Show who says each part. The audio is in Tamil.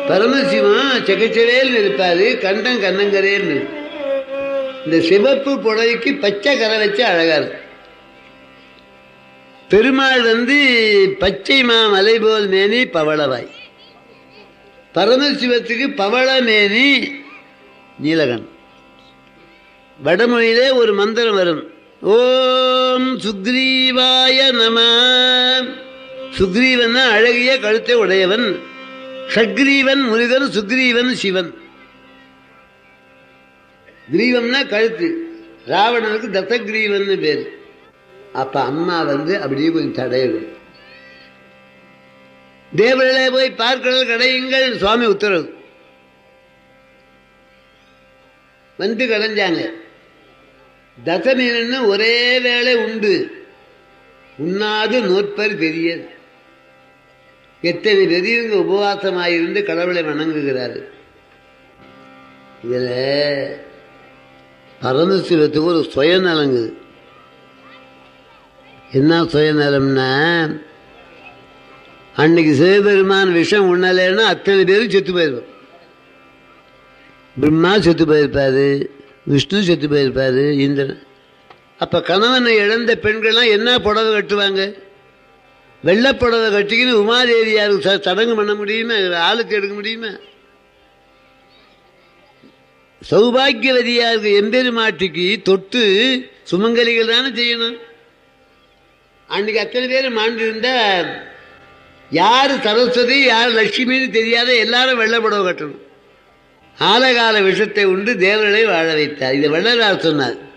Speaker 1: பரமசிவம் செக்கச்சவேல்னு இருப்பாரு கண்டம் கண்ணங்கரேன்னு இந்த சிவப்பு புடவைக்கு பச்சை கரை வச்சு அழகா இருக்கும் பெருமாள் வந்து பச்சை மா மலை போல் மேனி பவளவாய் பரமசிவத்துக்கு பவள மேனி நீலகன் வடமொழியிலே ஒரு மந்திரம் வரும் ஓம் சுக்ரீவாய நம சுக்ரீவன் அழகிய கழுத்தை உடையவன் சக்ரீவன் முருகன் சுக்ரீவன் சிவன் கிரீவம்னா கழுத்து ராவணனுக்கு தசகிரீவன் பேரு அப்ப அம்மா வந்து அப்படியே கொஞ்சம் தடையிடும் தேவர்களே போய் பார்க்கடல் கடையுங்கள் சுவாமி உத்தரவு வந்து கடைஞ்சாங்க தசமீனன்னு ஒரே வேளை உண்டு உண்ணாது நோற்பர் பெரியது எத்தனை பெரியவங்க உபவாசமாயிருந்து கடவுளை வணங்குகிறாரு இதுல பரமசிவத்துக்கு ஒரு சுயநலங்குது என்ன சுயநலம்னா அன்னைக்கு சிவபெருமான் விஷம் உண்ணலைன்னா அத்தனை பேரும் செத்து போயிருப்போம் பிரம்மா செத்து போயிருப்பாரு விஷ்ணு செத்து போயிருப்பாரு இந்திரன் அப்ப கணவனை இழந்த பெண்கள்லாம் என்ன புடவை கட்டுவாங்க வெள்ளை புடவை கட்டிக்கின்னு உமாதேவியாருக்கு ச- சடங்கு பண்ண முடியுமா ஆளுக்கு எடுக்க முடியுமா சௌபாகியவதியாருக்கு எம்பெருமாட்டிக்கு தொட்டு சுமங்கலிகள் தானே செய்யணும் அன்னைக்கு அத்தனை பேர் மாண்டு இருந்தா யார் சரஸ்வதி யார் லட்சுமின்னு தெரியாத எல்லாரும் வெள்ளை புடவை கட்டணும் ஆலகால விஷத்தை உண்டு தேவர்களை வாழ வைத்தார் இதை வள்ளலார் சொன்னார்